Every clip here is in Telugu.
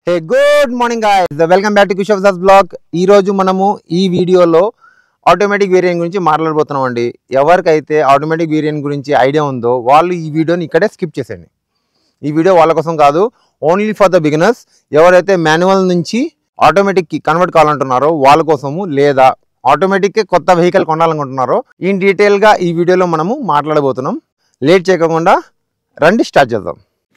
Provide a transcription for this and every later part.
hey good morning guys welcome back to Kushaf Das vlog ఈ రోజు మనము ఈ వీడియోలో ఆటోమేటిక్ వేరియంట్ గురించి మాట్లాడబోతున్నాం అండి ఎవరికైతే ఆటోమేటిక్ వేరియంట్ గురించి ఐడియా ఉందో వాళ్ళు ఈ వీడియోని ఇక్కడే స్కిప్ చేసేయండి ఈ వీడియో వాళ్ళ కోసం కాదు ఓన్లీ ఫర్ ద బిగినర్స్ ఎవరైతే మాన్యువల్ నుంచి ఆటోమేటిక్కి కన్వర్ట్ కావాలంటున్నారో వాళ్ళ కోసము లేదా ఆటోమేటిక్ కొత్త వెహికల్ కొనాలనుకుంటున్నారో ఇన్ డీటెయిల్గా ఈ వీడియోలో మనము మాట్లాడబోతున్నాం లేట్ చేయకుండా రండి స్టార్ట్ చేద్దాం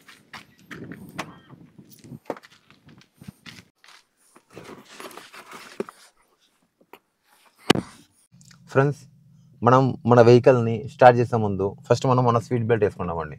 ఫ్రెండ్స్ మనం మన వెహికల్ని స్టార్ట్ చేసే ముందు ఫస్ట్ మనం మన సీట్ బెల్ట్ వేసుకున్నామండి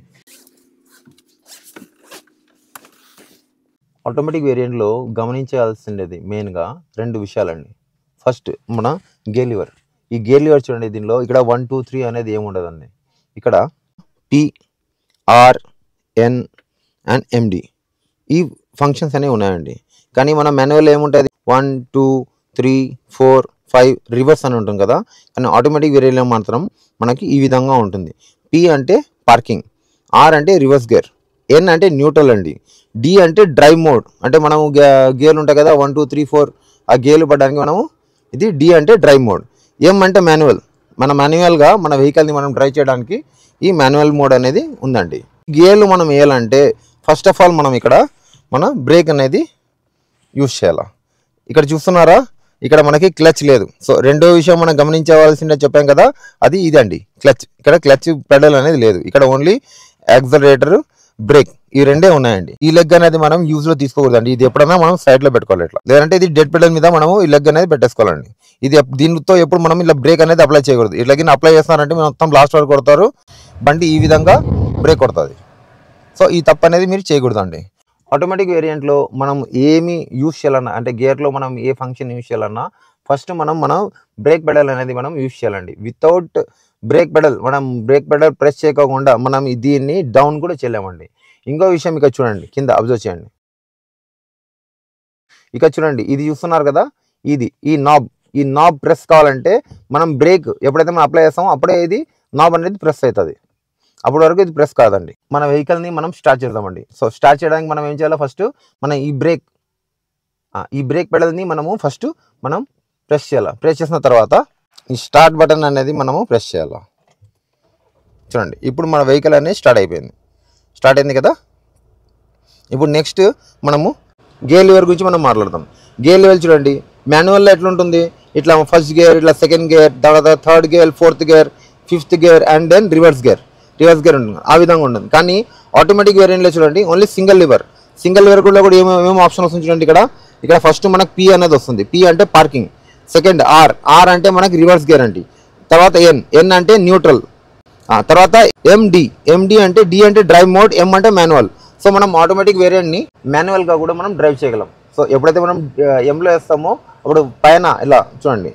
ఆటోమేటిక్ వేరియంట్లో గమనించాల్సిండేది మెయిన్గా రెండు విషయాలండి ఫస్ట్ మన గేర్ లివర్ ఈ గేర్ లివర్ చూడండి దీనిలో ఇక్కడ వన్ టూ త్రీ అనేది ఏమి ఉండదండి ఇక్కడ P R N and D ఈ ఫంక్షన్స్ అనేవి ఉన్నాయండి కానీ మన మాన్యువల్ ఏముంటుంది one two three four five reverse అని ఉంటుంది కదా కానీ ఆటోమేటిక్ వేరియంట్లో మాత్రం మనకి ఈ విధంగా ఉంటుంది పి అంటే పార్కింగ్ ఆర్ అంటే రివర్స్ గేర్ ఎన్ అంటే న్యూట్రల్ అండి డి అంటే డ్రైవ్ మోడ్ అంటే మనము గేర్లు ఉంటాయి కదా వన్ టూ త్రీ ఫోర్ ఆ గేర్లు పడడానికి మనము ఇది డి అంటే డ్రైవ్ మోడ్ ఎం అంటే మాన్యువల్ మన మాన్యువల్గా మన వెహికల్ని మనం డ్రైవ్ చేయడానికి ఈ మాన్యువల్ మోడ్ అనేది ఉందండి గేర్లు మనం వేయాలంటే ఫస్ట్ ఆఫ్ ఆల్ మనం ఇక్కడ మన బ్రేక్ అనేది యూస్ చేయాలా ఇక్కడ చూస్తున్నారా ఇక్కడ మనకి క్లచ్ లేదు సో రెండో విషయం మనం గమనించవలసిందే చెప్పాం కదా అది ఇదండి క్లచ్ ఇక్కడ క్లచ్ పెడల్ అనేది లేదు ఇక్కడ ఓన్లీ యాక్సలరేటర్ బ్రేక్ ఈ రెండే ఉన్నాయండి ఈ లెగ్ అనేది మనం యూజ్ లో తీసుకోకూడదండి ఇది ఎప్పుడైనా మనం సైడ్ లో పెట్టుకోవాలి ఇట్లా లేదంటే ఇది డెడ్ పెడల్ మీద మనము ఈ లెగ్ అనేది పెట్టేసుకోవాలండి ఇది ఎప్- దీనితో ఎప్పుడు మనం ఇలా బ్రేక్ అనేది అప్లై చేయకూడదు ఇట్లా అప్లై చేస్తున్నారంటే మీరు మొత్తం లాస్ట్ వరకు కొడతారు బండి ఈ విధంగా బ్రేక్ కొడుతుంది సో ఈ తప్పు అనేది మీరు చేయకూడదండి ఆటోమేటిక్ వేరియంట్లో మనం ఏమి యూస్ చేయాలన్నా అంటే గేర్లో మనం ఏ ఫంక్షన్ యూస్ చేయాలన్నా ఫస్ట్ మనం మనం బ్రేక్ పెడల్ అనేది మనం యూస్ చేయాలండి వితౌట్ బ్రేక్ పెడల్ మనం బ్రేక్ పెడల్ ప్రెస్ చేయకుండా మనం దీన్ని డౌన్ కూడా చేయలేమండి ఇంకో విషయం ఇక్కడ చూడండి కింద అబ్జర్వ్ చేయండి ఇక చూడండి ఇది చూస్తున్నారు కదా ఇది ఈ నాబ్ ఈ నాబ్ ప్రెస్ కావాలంటే మనం బ్రేక్ ఎప్పుడైతే మనం అప్లై చేస్తామో అప్పుడే ఇది నాబ్ అనేది ప్రెస్ అవుతుంది అప్పటి వరకు ఇది ప్రెస్ కాదండి మన వెహికల్ని మనం స్టార్ట్ చేద్దామండి సో స్టార్ట్ చేయడానికి మనం ఏం చేయాలో ఫస్ట్ మన ఈ బ్రేక్ ఈ బ్రేక్ పెడల్ని మనము ఫస్ట్ మనం ప్రెస్ చేయాలి ప్రెస్ చేసిన తర్వాత ఈ స్టార్ట్ బటన్ అనేది మనము ప్రెస్ చేయాలి చూడండి ఇప్పుడు మన వెహికల్ అనేది స్టార్ట్ అయిపోయింది స్టార్ట్ అయింది కదా ఇప్పుడు నెక్స్ట్ మనము గేర్ లివర్ గురించి మనం మాట్లాడదాం గేర్ లెవెల్ చూడండి మాన్యువల్లో ఎట్లుంటుంది ఇట్లా ఫస్ట్ గేర్ ఇట్లా సెకండ్ గేర్ తర్వాత third gear fourth gear fifth gear and then reverse gear reverse gear ఉంటుంది ఆ విధంగా ఉంటుంది కానీ ఆటోమేటిక్ వేరియంట్లో చూడండి only single lever single lever కూడా కూడా ఏమేమి ఏమేమి ఆప్షన్ వస్తుంది చూడండి ఇక్కడ ఇక్కడ ఫస్ట్ మనకు పి అనేది వస్తుంది పి అంటే పార్కింగ్ సెకండ్ ఆర్ ఆర్ అంటే మనకి రివర్స్ గేర్ అండి తర్వాత ఎన్ ఎన్ అంటే న్యూట్రల్ ఆ తర్వాత ఎండి ఎండి అంటే డి అంటే డ్రైవ్ మోడ్ ఎం అంటే మాన్యువల్ సో మనం ఆటోమేటిక్ వేరియంట్ని మాన్యువల్గా కూడా మనం డ్రైవ్ చేయగలం సో ఎప్పుడైతే మనం ఎంలో వేస్తామో అప్పుడు పైన ఇలా చూడండి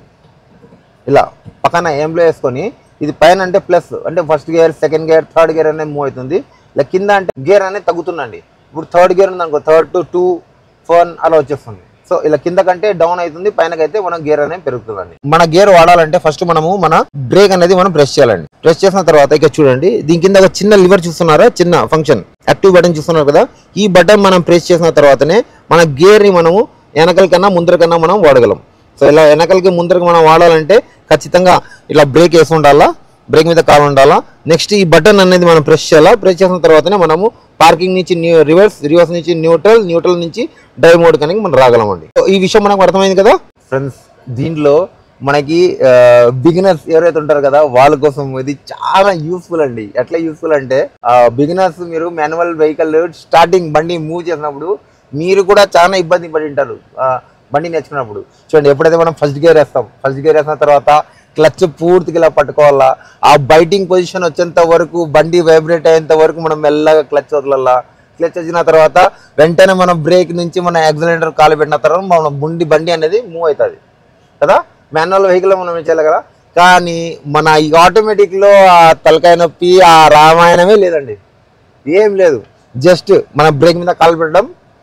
ఇలా పక్కన ఎంలో వేసుకొని ఇది పైన అంటే ప్లస్ అంటే first gear second gear third gear అనేది మూవ్ అవుతుంది ఇలా కింద అంటే గేర్ అనేది తగ్గుతుందండి ఇప్పుడు థర్డ్ గేర్ ఉంది అనుకో థర్డ్ టు టూ ఫోర్ అలా వచ్చేస్తుంది సో ఇలా కింద కంటే డౌన్ అవుతుంది పైనకైతే మనం గేర్ అనేది పెరుగుతుందండి మన గేర్ వాడాలంటే ఫస్ట్ మనము మన బ్రేక్ అనేది మనం ప్రెస్ చేయాలండి ప్రెస్ చేసిన తర్వాత ఇక చూడండి దీని కింద ఒక చిన్న లివర్ చూస్తున్నారా చిన్న ఫంక్షన్ యాక్టివ్ బటన్ చూస్తున్నారు కదా ఈ బటన్ మనం ప్రెస్ చేసిన తర్వాతనే మన గేర్ ని మనము వెనకల కన్నా ముందర కన్నా మనం వాడగలం సో ఇలా వెనకలకి ముందరకు మనం వాడాలంటే ఖచ్చితంగా ఇట్లా బ్రేక్ వేసి ఉండాలా బ్రేక్ మీద కాలు ఉండాలా నెక్స్ట్ ఈ బటన్ అనేది మనం ప్రెస్ చేయాలా ప్రెస్ చేసిన తర్వాతనే మనము పార్కింగ్ నుంచి రివర్స్ రివర్స్ నుంచి న్యూట్రల్ న్యూట్రల్ నుంచి డ్రైవ్ మోడ్ కనుక మనం రాగలమండి సో ఈ విషయం మనకు అర్థమైంది కదా ఫ్రెండ్స్ దీంట్లో మనకి బిగినర్స్ ఎవరైతే ఉంటారు కదా వాళ్ళ కోసం ఇది చాలా యూస్ఫుల్ అండి ఎట్లా యూస్ఫుల్ అంటే బిగినర్స్ మీరు మాన్యువల్ వెహికల్ స్టార్టింగ్ బండి మూవ్ చేసినప్పుడు మీరు కూడా చాలా ఇబ్బంది పడి ఉంటారు ఆ, బండి నేర్చుకున్నప్పుడు చూడండి ఎప్పుడైతే మనం ఫస్ట్ గేర్ వేస్తాం ఫస్ట్ గేర్ వేసిన తర్వాత క్లచ్ పూర్తిగా ఇలా పట్టుకోవాలా ఆ బైటింగ్ పొజిషన్ వచ్చేంత వరకు బండి వైబ్రేట్ అయ్యేంత వరకు మనం మెల్లగా క్లచ్ వదలాలా క్లచ్ వచ్చిన తర్వాత వెంటనే మనం బ్రేక్ నుంచి మన యాక్సిలేటర్ కాలు పెట్టిన తర్వాత మన బండి బండి అనేది మూవ్ అవుతుంది కదా మాన్యువల్ వెహికల్ మనం ఏం చేయాలి కదా కానీ మన ఈ ఆటోమేటిక్లో ఆ తలకాయ నొప్పి ఆ రామాయణమే లేదండి ఏం లేదు జస్ట్ మన బ్రేక్ మీద కాలు పెట్టడం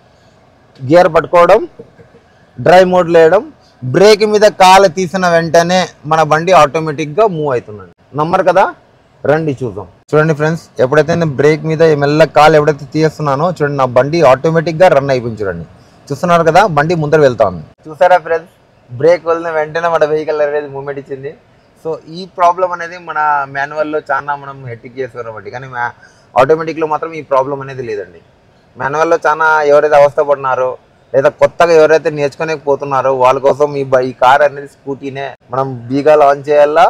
గేర్ పట్టుకోవడం డ్రైవ్ మోడ్ వేయడం బ్రేక్ మీద కాలు తీసిన వెంటనే మన బండి ఆటోమేటిక్గా మూవ్ అవుతుందండి నమ్మరు కదా రండి చూద్దాం చూడండి ఫ్రెండ్స్ ఎప్పుడైతే నేను బ్రేక్ మీద మెల్ల కాలు ఎప్పుడైతే తీస్తున్నానో చూడండి నా బండి ఆటోమేటిక్గా రన్ అయిపోయింది చూడండి చూస్తున్నారు కదా బండి ముందర వెళ్తా ఉంది చూసారా ఫ్రెండ్స్ బ్రేక్ వదిలిన వెంటనే మన వెహికల్ అనేది మూమెంట్ ఇచ్చింది సో ఈ ప్రాబ్లం అనేది మన మాన్యువల్లో చాలా మనం హెట్టిక్ చేసుకున్నాం బట్టి కానీ ఆటోమేటిక్లో మాత్రం ఈ ప్రాబ్లం అనేది లేదండి మాన్యువల్లో చాలా ఎవరైతే అవస్థ పడినారో లేదా కొత్తగా ఎవరైతే నేర్చుకోలేకపోతున్నారో వాళ్ళ కోసం ఈ బ- ఈ కార్ అనేది స్కూటీనే మనం బీగా లాంచ్ చేయాలా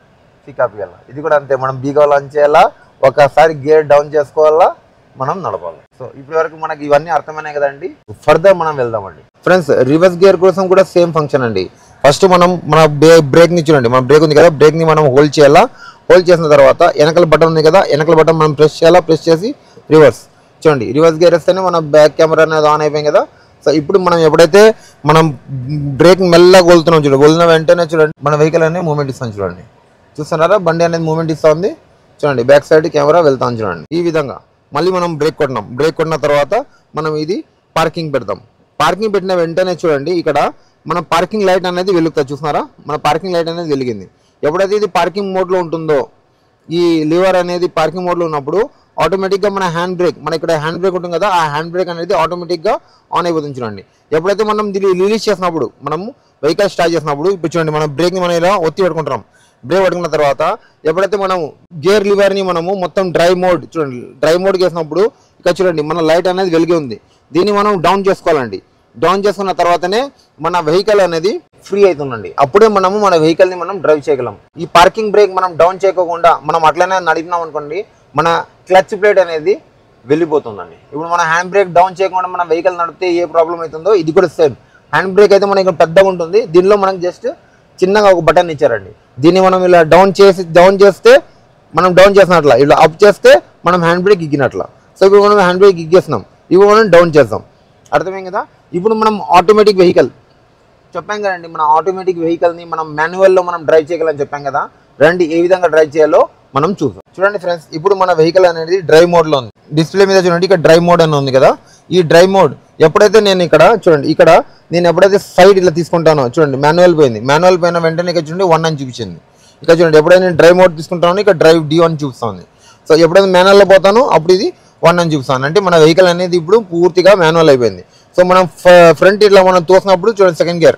పికప్ చేయాలా ఇది కూడా అంతే మనం బీగా లాంచ్ చేయాలా ఒకసారి గేర్ డౌన్ చేసుకోవాలా మనం నడపాలి సో ఇప్పటి వరకు మనకి ఇవన్నీ అర్థమైనాయి కదండి ఫర్దర్ మనం వెళ్దామండి ఫ్రెండ్స్ రివర్స్ గేర్ కోసం కూడా సేమ్ ఫంక్షన్ అండి ఫస్ట్ మనం మన బ్రేక్ ని చూడండి మన బ్రేక్ ఉంది కదా బ్రేక్ ని మనం హోల్డ్ చేయాలా హోల్డ్ చేసిన తర్వాత వెనకల బటన్ ఉంది కదా వెనకల బటన్ మనం ప్రెస్ చేయాలా ప్రెస్ చేసి రివర్స్ చూడండి రివర్స్ గేర్ వేస్తేనే మన బ్యాక్ కెమెరా అనేది ఆన్ అయిపోయింది కదా సో ఇప్పుడు మనం ఎప్పుడైతే మనం బ్రేక్ మెల్లగా కొలుతున్నాం చూడండి కొలిన వెంటనే చూడండి మన వెహికల్ అనేది మూమెంట్ ఇస్తాం చూడండి చూస్తున్నారా బండి అనేది మూమెంట్ ఇస్తా ఉంది చూడండి బ్యాక్ సైడ్ కెమెరా వెళ్తాం చూడండి ఈ విధంగా మళ్ళీ మనం బ్రేక్ కొట్టినాం బ్రేక్ కొట్టిన తర్వాత మనం ఇది పార్కింగ్ పెడతాం పార్కింగ్ పెట్టిన వెంటనే చూడండి ఇక్కడ మన పార్కింగ్ లైట్ అనేది వెలుగుతుంది చూస్తున్నారా మన పార్కింగ్ లైట్ అనేది వెలిగింది ఎప్పుడైతే ఇది పార్కింగ్ మోడ్లో ఉంటుందో ఈ లివర్ అనేది పార్కింగ్ మోడ్లో ఉన్నప్పుడు ఆటోమేటిక్గా మన హ్యాండ్ బ్రేక్ మన ఇక్కడ హ్యాండ్ బ్రేక్ ఉంటుంది కదా ఆ హ్యాండ్ బ్రేక్ అనేది ఆటోమేటిక్గా ఆన్ అయిపోతుంది చూడండి ఎప్పుడైతే మనం దీన్ని రిలీజ్ చేసినప్పుడు మనము వెహికల్ స్టార్ట్ చేసినప్పుడు ఇప్పుడు చూడండి మనం బ్రేక్ని మనం ఇలా ఒత్తి పెట్టుకుంటాం బ్రేక్ పట్టుకున్న తర్వాత ఎప్పుడైతే మనం గేర్ లివర్ని మనము మొత్తం డ్రైవ్ మోడ్ చూడండి డ్రైవ్ మోడ్ చేసినప్పుడు ఇక్కడ చూడండి మన లైట్ అనేది వెలిగి ఉంది దీన్ని మనం డౌన్ చేసుకోవాలండి డౌన్ చేసుకున్న తర్వాతనే మన వెహికల్ అనేది ఫ్రీ అవుతుందండి అప్పుడే మనము మన వెహికల్ ని మనం డ్రైవ్ చేయగలం ఈ పార్కింగ్ బ్రేక్ మనం డౌన్ చేయకోకుండా మనం అట్లనే నడిపినాం అనుకోండి మన క్లచ్ ప్లేట్ అనేది వెళ్ళిపోతుందండి ఇప్పుడు మన హ్యాండ్ బ్రేక్ డౌన్ చేయకుండా మన వెహికల్ నడిపితే ఏ ప్రాబ్లం అవుతుందో ఇది కూడా సేమ్ హ్యాండ్ బ్రేక్ అయితే మనకి పెద్దగా ఉంటుంది దీనిలో మనకి జస్ట్ చిన్నగా ఒక బటన్ ఇచ్చారండి దీన్ని మనం ఇలా డౌన్ చేసి డౌన్ చేస్తే మనం డౌన్ చేసినట్ల ఇలా అప్ చేస్తే మనం హ్యాండ్ బ్రేక్ ఇగ్గినట్ల సో ఇప్పుడు మనం హ్యాండ్ బ్రేక్ ఇగ్గేస్తున్నాం ఇప్పుడు మనం డౌన్ చేస్తాం అర్థమైంది కదా ఇప్పుడు మనం ఆటోమేటిక్ వెహికల్ చెప్పాం కదండి మన ఆటోమేటిక్ వెహికల్ని మనం మాన్యువల్లో మనం డ్రైవ్ చేయగలని చెప్పాం కదా రండి ఏ విధంగా డ్రైవ్ చేయాలో మనం చూద్దాం చూడండి ఫ్రెండ్స్ ఇప్పుడు మన వెహికల్ అనేది డ్రైవ్ మోడ్లో ఉంది డిస్ప్లే మీద చూడండి ఇక్కడ డ్రైవ్ మోడ్ అని ఉంది కదా ఈ డ్రైవ్ మోడ్ ఎప్పుడైతే నేను ఇక్కడ చూడండి ఇక్కడ నేను ఎప్పుడైతే సైడ్ ఇలా తీసుకుంటానో చూడండి మాన్యువల్ పోయింది మాన్యువల్ పోయిన వెంటనే ఇక్కడ చూడండి వన్ అని చూపించింది ఇక్కడ చూడండి ఎప్పుడైతే నేను డ్రైవ్ మోడ్ తీసుకుంటానో ఇక్కడ డ్రైవ్ డి అని చూపిస్తుంది సో ఎప్పుడైతే మాన్యువల్లో పోతానో అప్పుడు ఇది వన్ అని చూపిస్తాను అంటే మన వెహికల్ అనేది ఇప్పుడు పూర్తిగా మాన్యువల్ అయిపోయింది సో మనం ఫ్రంట్ ఇట్లా మనం తోసినప్పుడు చూడండి సెకండ్ గేర్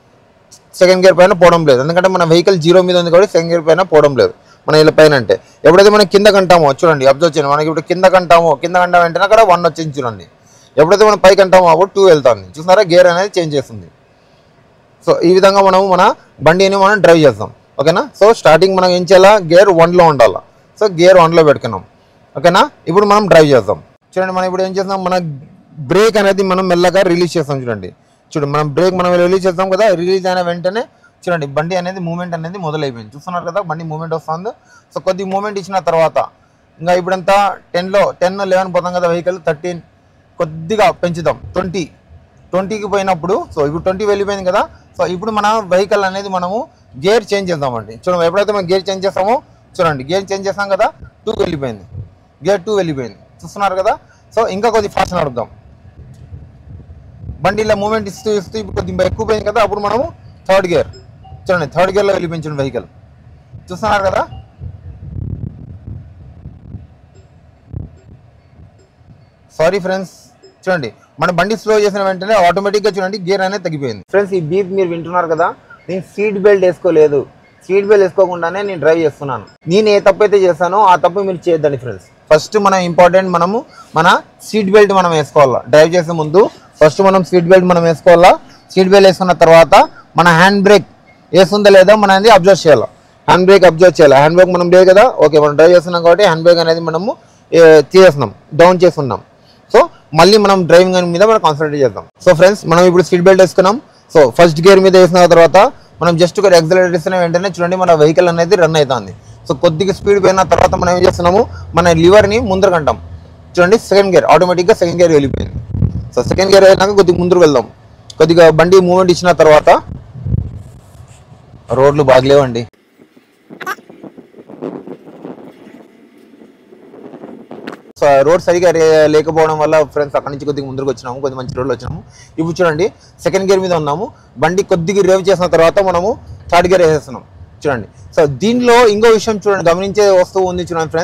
సెకండ్ గేర్ పైన పోవడం లేదు ఎందుకంటే మన వెహికల్ జీరో మీద ఉంది కాబట్టి సెకండ్ గేర్ పైన పోవడం లేదు మన ఇలా పైన అంటే ఎప్పుడైతే మనం కింద కంటామో చూడండి అబ్జర్వ్ చేయండి మనకి ఇప్పుడు కింద కంటామో కింద కంటాం వెంటనే అక్కడ వన్ వచ్చింది చూడండి ఎప్పుడైతే మనం పైకి అంటామో అప్పుడు టూ వెళ్తుంది చూస్తున్నారా గేర్ అనేది చేంజ్ చేస్తుంది సో ఈ విధంగా మనం మన బండిని మనం డ్రైవ్ చేస్తాం ఓకేనా సో స్టార్టింగ్ మనం ఏం చేయాలా గేర్ వన్లో ఉండాలి సో గేర్ వన్లో పెట్టుకున్నాం ఓకేనా ఇప్పుడు మనం డ్రైవ్ చేద్దాం చూడండి మనం ఇప్పుడు ఏం చేస్తాం మన బ్రేక్ అనేది మనం మెల్లగా రిలీజ్ చేస్తాం చూడండి చూడండి మనం బ్రేక్ మనం రిలీజ్ చేస్తాం కదా రిలీజ్ అయిన వెంటనే చూడండి బండి అనేది మూమెంట్ అనేది మొదలైపోయింది చూస్తున్నారు కదా బండి మూమెంట్ వస్తుంది సో కొద్ది మూమెంట్ ఇచ్చిన తర్వాత ఇంకా ఇప్పుడంతా టెన్లో టెన్ లెవెన్ పోతాం కదా వెహికల్ థర్టీన్ కొద్దిగా పెంచుదాం ట్వంటీ ట్వంటీకి పోయినప్పుడు సో ఇప్పుడు ట్వంటీ వెళ్ళిపోయింది కదా సో ఇప్పుడు మన వెహికల్ అనేది మనము గేర్ చేంజ్ చేద్దామండి చూడండి ఎప్పుడైతే మనం గేర్ చేంజ్ చేస్తామో చూడండి గేర్ చేంజ్ చేస్తాం కదా టూ వెళ్ళిపోయింది గేర్ టూ వెళ్ళిపోయింది చూస్తున్నారు కదా సో ఇంకా కొద్ది ఫాస్ట్ నడుపుదాం బండి ఇలా మూమెంట్ ఇస్తూ ఇస్తూ ఇప్పుడు కొద్దిగా ఎక్కువ పోయింది కదా అప్పుడు మనము థర్డ్ గేర్ చూడండి థర్డ్ గేర్లో వెళ్ళిపోయించండి వెహికల్ చూస్తున్నారు కదా సారీ ఫ్రెండ్స్ చూడండి మన బండి స్లో చేసిన వెంటనే ఆటోమేటిక్గా చూడండి గేర్ అనేది తగ్గిపోయింది ఫ్రెండ్స్ ఈ బీప్ మీరు వింటున్నారు కదా నేను సీట్ బెల్ట్ వేసుకోలేదు సీట్ బెల్ట్ వేసుకోకుండానే నేను డ్రైవ్ చేస్తున్నాను నేను ఏ తప్పు అయితే చేస్తానో ఆ తప్పు మీరు చేయొద్దండి ఫ్రెండ్స్ ఫస్ట్ మనం ఇంపార్టెంట్ మనము మన సీట్ బెల్ట్ మనం వేసుకోవాలా డ్రైవ్ చేసే ముందు ఫస్ట్ మనం సీట్ బెల్ట్ మనం వేసుకోవాలా సీట్ బెల్ట్ వేసుకున్న తర్వాత మన హ్యాండ్ బ్రేక్ వేస్తుందా లేదా మనం అనేది అబ్జర్వ్ చేయాలి హ్యాండ్ బ్రేక్ అబ్జర్వ్ చేయాలి హ్యాండ్ బ్రేక్ మనం లేదు కదా ఓకే మనం డ్రైవ్ చేస్తున్నాం కాబట్టి హ్యాండ్ బ్రేక్ అనేది మనము ఏ, తీసేస్తున్నాం డౌన్ చేస్తున్నాం సో మళ్ళీ మనం డ్రైవింగ్ మీద మనం కాన్సన్ట్రేట్ చేద్దాం సో ఫ్రెండ్స్ మనం ఇప్పుడు సీట్ బెల్ట్ వేసుకున్నాం సో ఫస్ట్ గేర్ మీద వేసిన తర్వాత మనం జస్ట్ ఒక ఎక్సలరేట్ ఇస్తున్న వెంటనే చూడండి మన వెహికల్ అనేది రన్ అవుతుంది సో కొద్దిగా స్పీడ్ పోయిన తర్వాత మనం ఏం చేస్తున్నాము మన లివర్ని ముందరకు అంటాం చూడండి సెకండ్ గేర్ ఆటోమేటిక్గా సెకండ్ గేర్ వెళ్ళిపోయింది సో సెకండ్ గేర్ అయినాక కొద్దిగా ముందుకు వెళ్దాం కొద్దిగా బండి మూమెంట్ ఇచ్చిన తర్వాత రోడ్లు బాగలేవండి సో రోడ్ సరిగా రే- లేకపోవడం వల్ల ఫ్రెండ్స్ అక్కడి నుంచి కొద్దిగా ముందుకు వచ్చినాము కొద్ది మంచి రోడ్లు వచ్చినాము ఇప్పుడు చూడండి సెకండ్ గేర్ మీద ఉన్నాము బండి కొద్దిగా రేవ్ చేసిన తర్వాత మనము థర్డ్ గేర్ వేసేస్తున్నాం చూడండి సో దీనిలో ఇంకో విషయం చూడండి గమనించే వస్తువు ఉంది చూడండి ఫ్రెండ్స్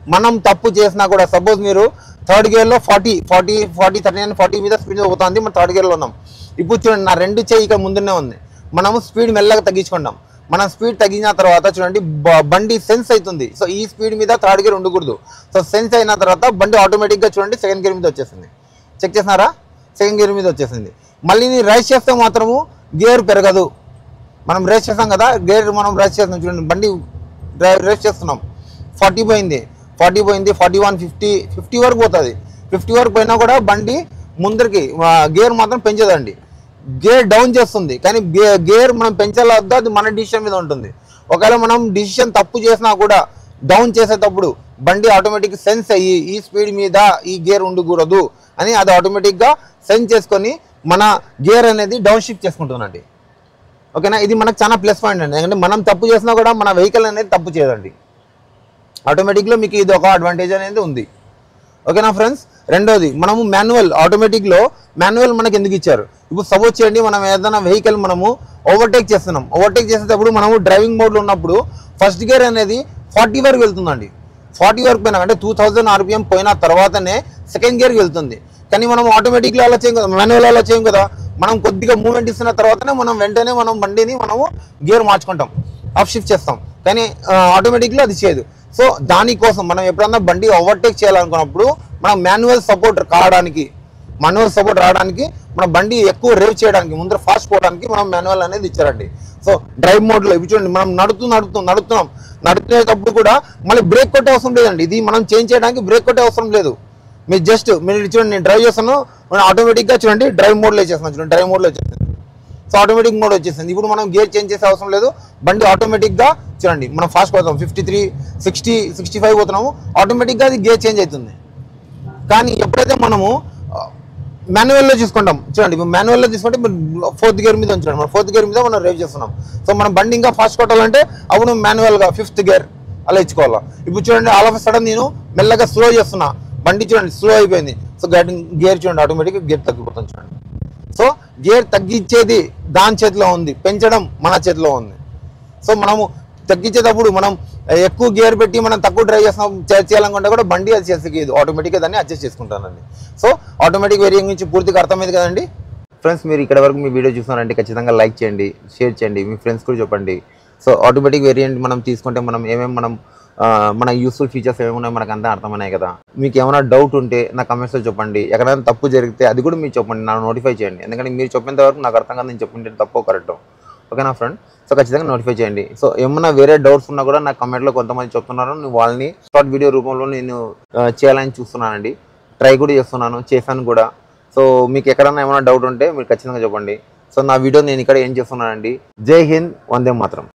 మనం తప్పు చేసినా కూడా సపోజ్ మీరు థర్డ్ గేర్లో forty forty forty thirty nine forty మీద స్పీడ్ పోతుంది మనం థర్డ్ గేర్లో ఉన్నాం ఇప్పుడు చూడండి నా రెండు చేయి ఇక్కడ ముందునే ఉంది మనము స్పీడ్ మెల్లగా తగ్గించుకుంటాం మనం స్పీడ్ తగ్గిన తర్వాత చూడండి బ- బండి సెన్స్ అవుతుంది సో ఈ స్పీడ్ మీద థర్డ్ గేర్ ఉండకూడదు సో సెన్స్ అయిన తర్వాత బండి ఆటోమేటిక్గా చూడండి సెకండ్ గేర్ మీద వచ్చేసింది చెక్ చేసినారా సెకండ్ గేర్ మీద వచ్చేసింది మళ్ళీ నేను రైస్ చేస్తే మాత్రము గేర్ పెరగదు మనం రేస్ చేస్తాం కదా గేర్ మనం రేస్ చేస్తాం చూడండి బండి డ్రైవ్ రేస్ చేస్తున్నాం ఫార్టీ పోయింది ఫార్టీ పోయింది ఫార్టీ వన్ ఫిఫ్టీ ఫిఫ్టీ వరకు పోతుంది ఫిఫ్టీ వరకు పోయినా కూడా బండి ముందరికి గేర్ మాత్రం పెంచదండి గేర్ డౌన్ చేస్తుంది కానీ గే- గేర్ మనం పెంచాలా వద్దా అది మన డిసిషన్ మీద ఉంటుంది ఒకవేళ మనం డిసిషన్ తప్పు చేసినా కూడా డౌన్ చేసేటప్పుడు బండి ఆటోమేటిక్ సెన్స్ అయ్యి ఈ స్పీడ్ మీద ఈ గేర్ ఉండకూడదు అని అది ఆటోమేటిక్గా సెన్స్ చేసుకొని మన గేర్ అనేది డౌన్ షిఫ్ట్ చేసుకుంటుందండి ఓకేనా ఇది మనకు చాలా ప్లస్ పాయింట్ అండి ఎందుకంటే మనం తప్పు చేసినా కూడా మన వెహికల్ అనేది తప్పు చేయదండి ఆటోమేటిక్లో మీకు ఇది ఒక అడ్వాంటేజ్ అనేది ఉంది ఓకేనా ఫ్రెండ్స్ రెండోది మనము మాన్యువల్ ఆటోమేటిక్లో మాన్యువల్ మనకి ఎందుకు ఇచ్చారు ఇప్పుడు సపోజ్ చేయండి మనం ఏదైనా వెహికల్ మనము ఓవర్టేక్ చేస్తున్నాం ఓవర్టేక్ చేసేటప్పుడు మనము డ్రైవింగ్ మోడ్లో ఉన్నప్పుడు ఫస్ట్ గేర్ అనేది ఫార్టీ వరకు వెళ్తుందండి ఫార్టీ వరకు పోయినా అంటే టూ థౌజండ్ ఆర్పిఎం పోయిన తర్వాతనే సెకండ్ గేర్కి వెళ్తుంది కానీ మనం ఆటోమేటిక్లో అలా చేయం కదా మాన్యువల్ అలా చేయం కదా మనం కొద్దిగా మూమెంట్ ఇస్తున్న తర్వాతనే మనం వెంటనే మనం బండిని మనము గేర్ మార్చుకుంటాం ఆఫ్ షిఫ్ట్ చేస్తాం కానీ ఆటోమేటిక్లో అది చేయదు సో దానికోసం మనం ఎప్పుడన్నా బండి ఓవర్టేక్ చేయాలనుకున్నప్పుడు మనం మాన్యువల్ సపోర్ట్ కావడానికి మాన్యువల్ సపోర్ట్ రావడానికి మన బండి ఎక్కువ రేవ్ చేయడానికి ముందర ఫాస్ట్ పోవడానికి మనం మాన్యువల్ అనేది ఇచ్చారండి సో డ్రైవ్ మోడ్లో ఇవి చూడండి మనం నడుతూ నడుతూ నడుస్తున్నాం నడుతునేటప్పుడు కూడా మళ్ళీ బ్రేక్ కొట్టే అవసరం లేదండి ఇది మనం చేంజ్ చేయడానికి బ్రేక్ కొట్టే అవసరం లేదు మీరు జస్ట్ మీరు ఇది చూడండి నేను డ్రైవ్ చేస్తాను మనం ఆటోమేటిక్గా చూడండి డ్రైవ్ మోడ్లో చేస్తున్నాను చూడండి డ్రైవ్ మోడ్లో వచ్చేసింది సో ఆటోమేటిక్ మోడ్ వచ్చేసింది ఇప్పుడు మనం గేర్ చేంజ్ చేసే అవసరం లేదు బండి ఆటోమేటిక్గా చూడండి మనం ఫాస్ట్ పోతాం fifty three sixty sixty five పోతున్నాము ఆటోమేటిక్గా అది గేర్ చేంజ్ అవుతుంది కానీ ఎప్పుడైతే మనము మాన్యువల్లో చూసుకుంటాం చూడండి ఇప్పుడు మాన్యువల్లో తీసుకుంటే ఫోర్త్ గేర్ మీద ఉంచాడు మనం ఫోర్త్ గేర్ మీద మనం రేవ్ చేస్తున్నాం సో మనం బండి ఇంకా ఫాస్ట్ కొట్టాలంటే అప్పుడు మాన్యువల్గా ఫిఫ్త్ గేర్ అలా ఇచ్చుకోవాలా ఇప్పుడు చూడండి ఆల్ ఆఫ్ సడన్ నేను మెల్లగా స్లో చేస్తున్నా బండి చూడండి స్లో అయిపోయింది సో గేర్ చూడండి ఆటోమేటిక్గా గేర్ తగ్గిపోతుంది చూడండి సో గేర్ తగ్గించేది దాని చేతిలో ఉంది పెంచడం మన చేతిలో ఉంది సో మనము తగ్గించేటప్పుడు మనం ఎక్కువ గేర్ పెట్టి మనం తక్కువ డ్రైవ్ చేస్తాం చే- చేయాలనుకుంటే కూడా బండి అది చేసేది ఆటోమేటిక్గా దాన్ని అడ్జస్ట్ చేసుకుంటానండి సో ఆటోమేటిక్ వేరియంగ్ గురించి పూర్తిగా అర్థమైంది కదండి ఫ్రెండ్స్ మీరు ఇక్కడ వరకు మీ వీడియో చూస్తున్నారంటే ఖచ్చితంగా లైక్ చేయండి షేర్ చేయండి మీ ఫ్రెండ్స్ కూడా చెప్పండి సో ఆటోమేటిక్ వేరియంట్ మనం తీసుకుంటే మనం ఏమేమి మనం ఆ, మన యూస్ఫుల్ ఫీచర్స్ ఏమేమి ఉన్నాయో మనకు అంతా అర్థమైనాయి కదా మీకు ఏమైనా డౌట్ ఉంటే నా కమెంట్స్లో చెప్పండి ఎక్కడైనా తప్పు జరిగితే అది కూడా మీరు చెప్పండి నాకు నోటిఫై చేయండి ఎందుకంటే మీరు చెప్పేంత వరకు నాకు అర్థం కాదు నేను చెప్పింటే తప్పు కరెక్ట్ ఓకేనా ఫ్రెండ్ సో ఖచ్చితంగా నోటిఫై చేయండి సో ఏమన్నా వేరే డౌట్స్ ఉన్నా కూడా నాకు కమెంట్లో కొంతమంది చెప్తున్నారు నేను వాళ్ళని షార్ట్ వీడియో రూపంలో నేను ఆ, చేయాలని చూస్తున్నానండి ట్రై కూడా చేస్తున్నాను చేశాను కూడా సో మీకు ఎక్కడన్నా ఏమైనా డౌట్ ఉంటే మీరు ఖచ్చితంగా చెప్పండి సో నా వీడియో నేను ఇక్కడ ఏం చేస్తున్నానండి జై హింద్ వందే మాత్రం